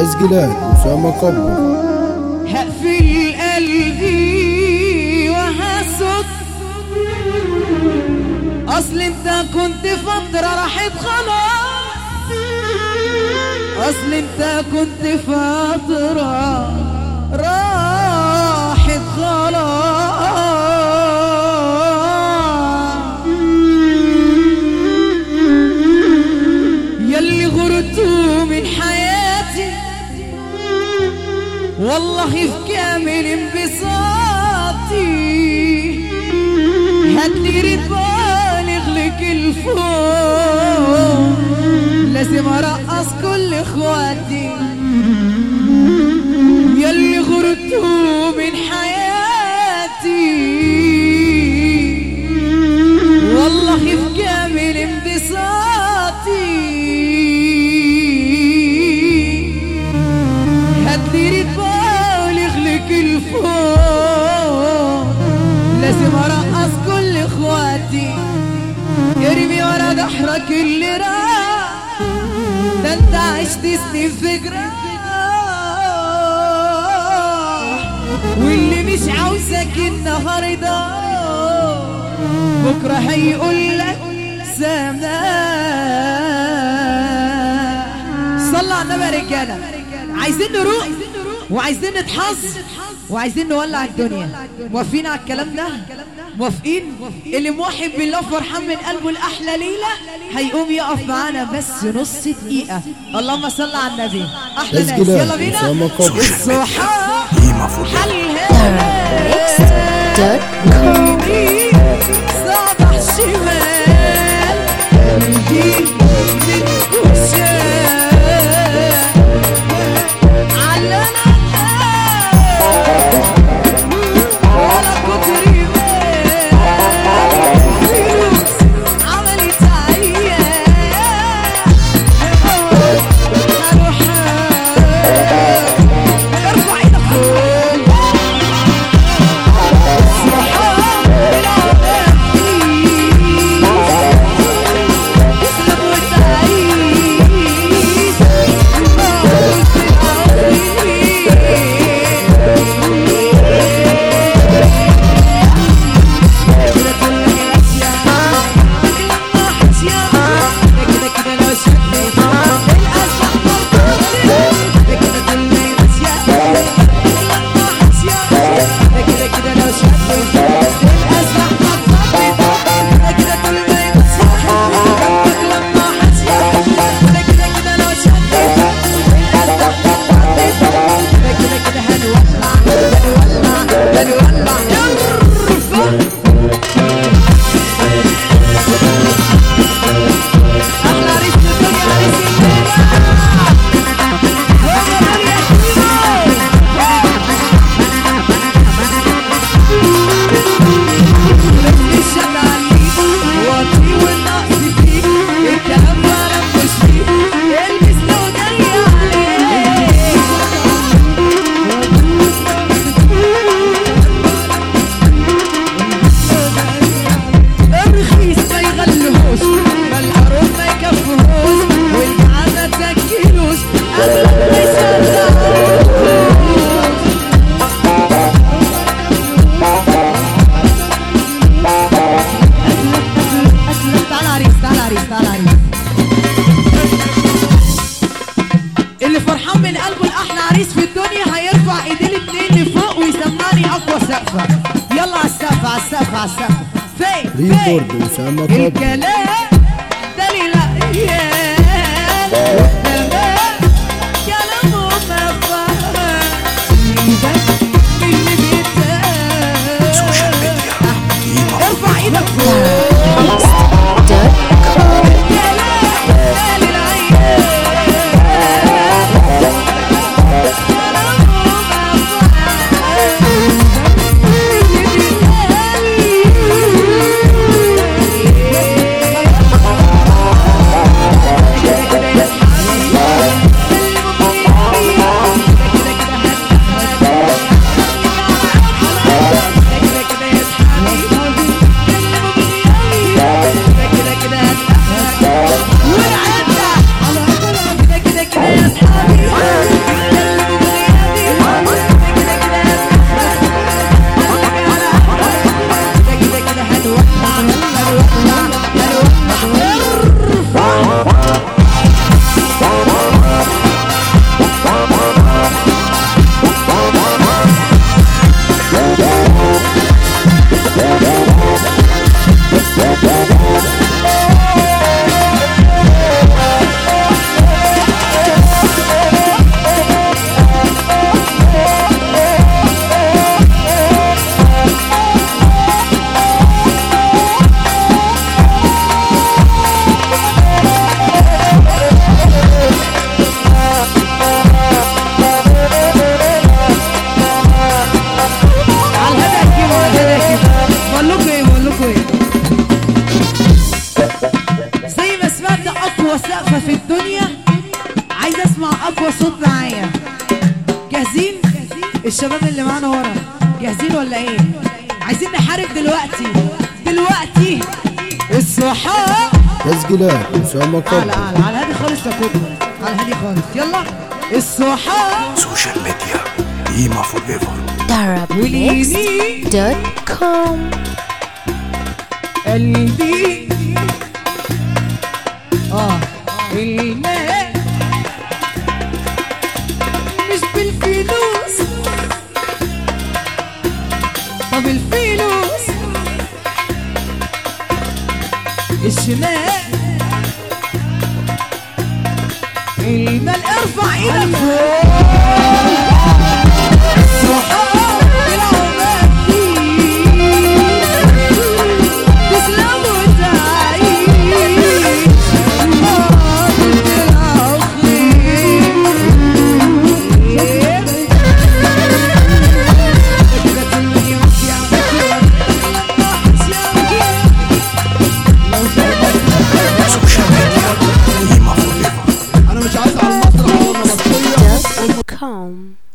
تسجيلات أسامة قبو هقفل قلبي وهسد اصل انت كنت فترة راحت خلاص اصل انت كنت فترة راحت خلاص يلي غرتوا من حياتي والله في كامل انبساطي هاتلي ريت بالغ لك الفوق لازم ارقص كل اخواتي يلي غرتوا من حياتي والله في كامل انبساطي هاتلي ريت بالغ لك الفوق لازم ارقص كل اخواتي ارمي ورا ظهرك اللي راح ده انت عشت سنين في جراح واللي مش عاوزك النهارده بكره هيقول لك سماح صلى على النبي يا رجاله عايزين نروح وعايزين نتحظ وعايزين نولع الدنيا موافقين على الكلام ده موافقين اللي موحد بالله فرحان من قلبه الاحلى ليله هيقوم يقف معانا بس نص دقيقه اللهم صل على النبي احلى ناس تسجيلات يلا بينا أسامة قبو الصحاب حلها دوت يمين صبح شمال يمين وشمال على ولا كتر فلوس عملت عيال هروح ارفع ايدك فوق احلى عريس في الدنيا عريس الليله هو يا شيمو الشد عليك واطي والنقص فيك الكلام ما مش فيك البس لو جاي عليك الرخيص ما يغلهوش ما القارون ما يكفهوش والجعان ما تاكلوش ابدا ما يشغلوش تعال عريس تعال عريس تعال عريس اللي فرحان من قلبه الاحلى عريس في الدنيا هيرفع ايديه الاتنين لفوق ويسمعني اقوى سقفه يلا على السقف على السقف على السقف فين ريكورد فين أسامة قبو الكلام دليل ايام والزمان كلامه ما فهم سيبك من اللي بيتقال ارفع ايدك فوق دوت Yeah. الزفة في الدنيا عايز اسمع اقوى صوت معايا جاهزين الشباب اللي معانا ورا جاهزين ولا ايه عايزين نحارب دلوقتي دلوقتي الصحاب تسجيلات أسامة على كبو على على هادي خالص يا كوبا على هادي خالص يلا الصحاب سوشيال ميديا قيمة فور ايفر Arabmix.com قلبي اه الماء مش بالفلوس طب الفلوس الشمال المال ارفع ايدك فوق صحاب العمال تسلم وتعيش سوشيال ميديا قيمة فور ايفر أنا مش عايز على المسرح ولا مصرية com